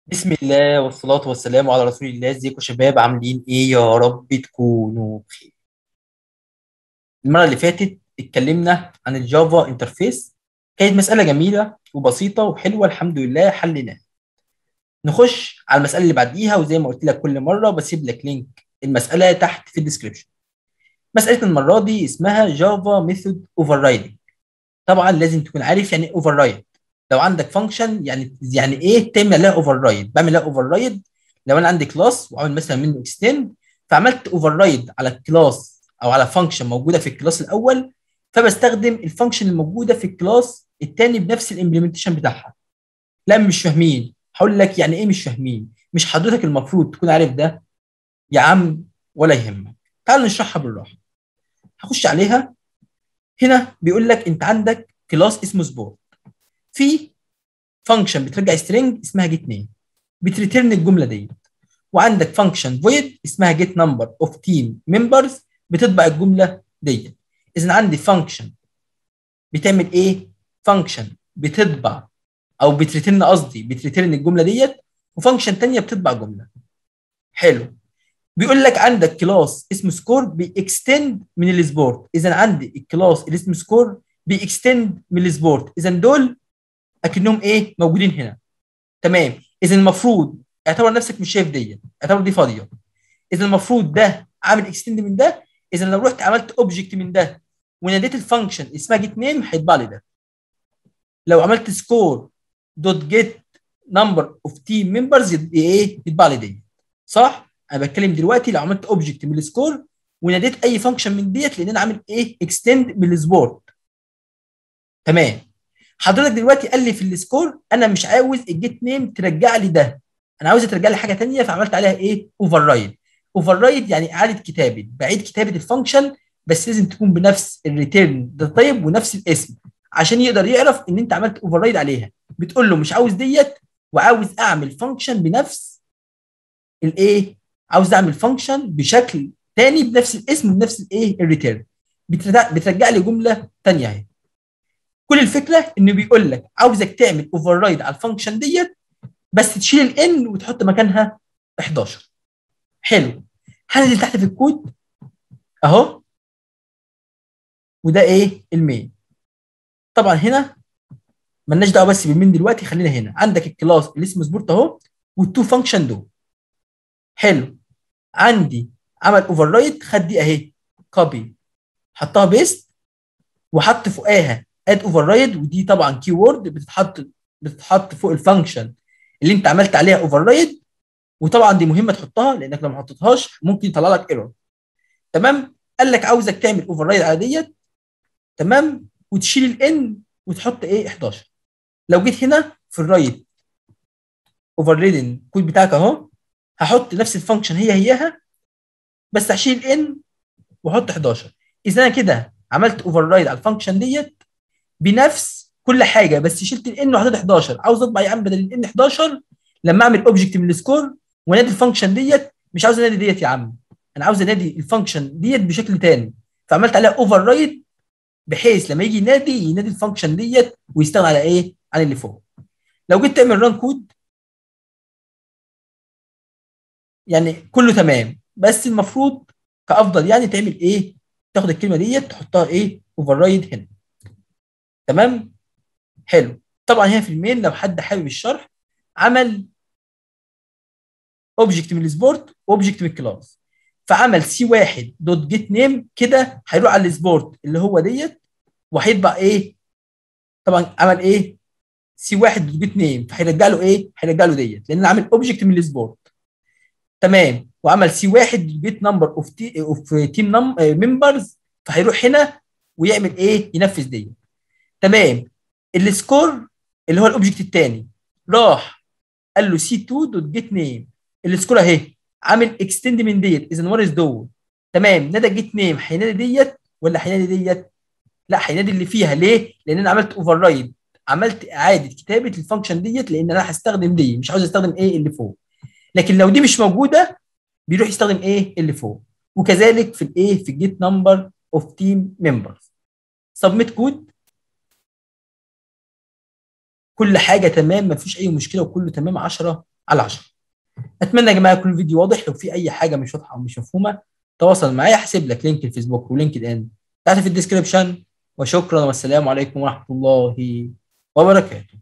بسم الله والصلاة والسلام على رسول الله ازيكم يا شباب عاملين ايه يا رب تكونوا بخير المرة اللي فاتت اتكلمنا عن الجافا انترفيس كانت مسألة جميلة وبسيطة وحلوة الحمد لله حليناها نخش على المسألة اللي بعديها وزي ما قلت لك كل مرة بسيب لك لينك المسألة تحت في الديسكربشن مسألة المرة دي اسمها جافا ميثود اوفر طبعا لازم تكون عارف يعني ايه اوفر لو عندك فانكشن يعني يعني ايه تعمل عليها اوفر رايد بعمل لها اوفر رايد لو انا عندي كلاس وعامل مثلا منه اكستند فعملت اوفر رايد على الكلاس او على فانكشن موجوده في الكلاس الاول فبستخدم الفانكشن الموجوده في الكلاس الثاني بنفس الامبلمنتيشن بتاعها لا مش فاهمين هقول لك يعني ايه مش فاهمين مش حضرتك المفروض تكون عارف ده يا عم ولا يهمك تعال نشرحها بالراحه هخش عليها هنا بيقول لك انت عندك كلاس اسمه سبورت في فانكشن بترجع سترينج اسمها جيت نيم بتريترن الجمله ديت وعندك فانكشن فويد اسمها جيت نمبر اوف تيم ممبرز بتطبع الجمله ديت اذا عندي فانكشن بتعمل ايه فانكشن بتطبع او بتريترن قصدي بتريترن الجمله ديت وفانكشن ثانيه بتطبع جمله حلو بيقول لك عندك كلاس اسمه سكور بيكستند من السبورت اذا عندي الكلاس اللي اسمه سكور بيكستند من السبورت اذا دول اكنهم ايه موجودين هنا تمام اذا المفروض اعتبر نفسك مش شايف دي اعتبر دي فاضيه اذا المفروض ده عامل اكستند من ده اذا لو رحت عملت اوبجكت من ده وناديت الفانكشن اسمها جيت نيم هيطبع لي ده لو عملت سكور دوت جيت نمبر اوف تيم ممبرز ايه يطبع لي دي صح انا بتكلم دلوقتي لو عملت اوبجكت من السكور وناديت اي فانكشن من ديت لان انا عامل ايه اكستند من السبورت تمام حضرتك دلوقتي قال لي في السكور انا مش عاوز الجيت نيم ترجع لي ده انا عاوز ترجع لي حاجه ثانيه فعملت عليها ايه اوفر رايد اوفر رايد يعني اعاده كتابه بعيد كتابه الفانكشن بس لازم تكون بنفس الريتيرن ده طيب ونفس الاسم عشان يقدر يعرف ان انت عملت اوفر رايد عليها بتقول له مش عاوز ديت وعاوز اعمل فانكشن بنفس الايه عاوز اعمل فانكشن بشكل تاني بنفس الاسم وبنفس الايه الريتيرن بترجع لي جمله ثانيه اهي كل الفكره انه بيقول لك عاوزك تعمل اوفر رايد على الفانكشن ديت بس تشيل الان وتحط مكانها 11 حلو هنزل تحت في الكود اهو وده ايه المين طبعا هنا مالناش دعوه بس بالمين دلوقتي خلينا هنا عندك الكلاس اللي اسمه سبورت اهو والتو فانكشن دول حلو عندي عمل اوفر رايد خد دي اهي كوبي حطها بيست وحط فوقاها اد اوفر رايد ودي طبعا كي وورد بتتحط بتتحط فوق الفانكشن اللي انت عملت عليها اوفر رايد وطبعا دي مهمه تحطها لانك لو ما حطيتهاش ممكن يطلع لك ايرور تمام قال لك عاوزك تعمل اوفر رايد على ديت تمام وتشيل الان وتحط ايه 11 لو جيت هنا في الرايت اوفر ريدن الكود بتاعك اهو هحط نفس الفانكشن هي هياها بس هشيل الان واحط 11 اذا انا كده عملت اوفر رايد على الفانكشن ديت بنفس كل حاجه بس شلت الان وحطيت 11 عاوز اطبع يا عم بدل الان 11 لما اعمل اوبجكت من السكور وانادي الفانكشن ديت مش عاوز انادي ديت يا عم انا عاوز انادي الفانكشن ديت بشكل تاني فعملت عليها اوفر رايد بحيث لما يجي ينادي ينادي الفانكشن ديت ويستغنى على ايه؟ عن اللي فوق. لو جيت تعمل ران كود يعني كله تمام بس المفروض كافضل يعني تعمل ايه؟ تاخد الكلمه ديت تحطها ايه؟ اوفر رايد هنا. تمام؟ حلو. طبعا هنا في المين لو حد حابب الشرح عمل اوبجكت من السبورت واوبجكت من الكلاس. فعمل سي واحد دوت جيت نيم كده هيروح على السبورت اللي هو ديت وهيطبع ايه؟ طبعا عمل ايه؟ سي واحد دوت جيت نيم فهيرجع له ايه؟ هيرجع له ديت لان عامل اوبجكت من السبورت تمام وعمل سي واحد دوت جيت نمبر اوف تي اوف تيم ممبرز فهيروح هنا ويعمل ايه؟ ينفذ ديت تمام السكور اللي هو الاوبجكت الثاني راح قال له سي 2 دوت جيت نيم السكور اهي عامل اكستند من ديت اذا وارث دول تمام نادى جيت نيم هينادي ديت ولا هينادي ديت؟ لا هينادي اللي فيها ليه؟ لان انا عملت اوفر رايد عملت اعاده كتابه الفانكشن ديت لان انا هستخدم دي مش عاوز استخدم ايه اللي فوق لكن لو دي مش موجوده بيروح يستخدم ايه اللي فوق وكذلك في الايه في الجيت نمبر اوف تيم ممبرز سبميت كود كل حاجه تمام ما فيش اي مشكله وكله تمام 10 على 10 اتمنى يا جماعه يكون الفيديو واضح لو في اي حاجه مش واضحه او مش مفهومه تواصل معايا هسيب لك لينك الفيسبوك ولينكد ان تحت في الديسكربشن وشكرا والسلام عليكم ورحمه الله وبركاته